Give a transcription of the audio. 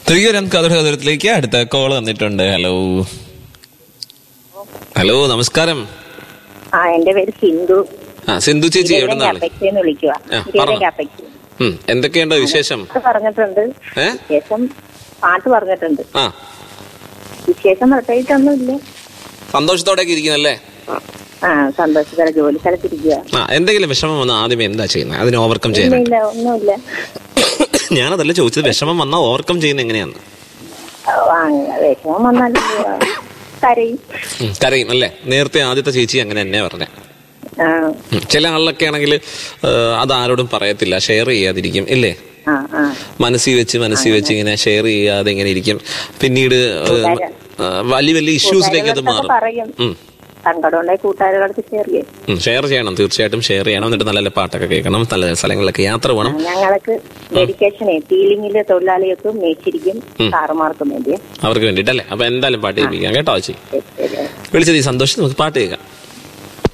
തിരികെ കഥകത്തിലേക്ക് അടുത്ത കോൾ വന്നിട്ടുണ്ട് ഹലോ ഹലോ നമസ്കാരം ആ എന്റെ പേര് സിന്ധു ആ സിന്ധു ചേച്ചി എവിടെ നിന്നാണ് അപ്പക്സിന്ന് വിളിക്കുക ആ, പറഞ്ഞോ. അപ്പക്സി ഉം, എന്തൊക്കെയുണ്ട് വിശേഷം പാട്ട് പറഞ്ഞിട്ടുണ്ട് ഏ വിശേഷം പാട്ട് പറഞ്ഞിട്ടുണ്ട് ആ വിശേഷം പ്രത്യേകിച്ചൊന്നുമില്ല സന്തോഷത്തോടെയൊക്കെ ഇരിക്കുന്നല്ലേ ആ സന്തോഷത്തോടെ ജോലി സ്ഥലത്തിരിക്കുക ആ എന്തെങ്കിലും വിഷമം വന്നാൽ ആദ്യം എന്താ ചെയ്യുന്നത് അതിനെ ഓവർകം ചെയ്യാൻ ഒന്നുമില്ല ഒന്നുമില്ല ഞാനതല്ല ചോദിച്ചത് വിഷമം വന്നാൽ ഓവർകം ചെയ്യുന്നത് എങ്ങനെയാണ് ആ, അങ്ങനെ വിഷമം വന്നാൽ കരയും ഉം, കരയും അല്ലേ നേരത്തെ ആദ്യത്തെ ചേച്ചി അങ്ങനെ തന്നെ പറഞ്ഞേ ആ ഉം, ചില ആളിലൊക്കെ ആണെങ്കിൽ അത് ആരോടും പറയത്തില്ല ഷെയർ ചെയ്യാതിരിക്കും ഇല്ലേ ആ ആ മനസ്സിൽ വെച്ച് മനസ്സിൽ വെച്ച് ഇങ്ങനെ ഷെയർ ചെയ്യാതെ ഇങ്ങനെ ഇരിക്കും പിന്നീട് ഏഹ്, ആ, വലിയ വലിയ ഇഷ്യൂസിലേക്ക് അത് മാറും പറയും ഉം. സങ്കടമുണ്ടായി കൂട്ടുകാരുടെ ഷെയർ ചെയ്യും ഉം, ഷെയർ ചെയ്യണം തീർച്ചയായിട്ടും ഷെയർ ചെയ്യണം എന്നിട്ട് നല്ല നല്ല പാട്ടൊക്കെ കേൾക്കണം നല്ല നല്ല സ്ഥലങ്ങളിലൊക്കെ യാത്ര പോകണം ഞങ്ങൾക്ക് ഡെഡിക്കേഷനെ ഫീലിംഗില് തൊഴിലാളികൾക്കും മേച്ചിരിക്കും സാറുമാർക്കും വേണ്ടി അവർക്ക് വേണ്ടിയിട്ടല്ലേ അപ്പൊ എന്തായാലും പാട്ട് കേൾപ്പിക്കാം കേട്ടോ ചേച്ചി ശരി, ശരി. വിളിച്ചത് ഈ സന്തോഷം നമുക്ക് പാട്ട് കേൾക്കാം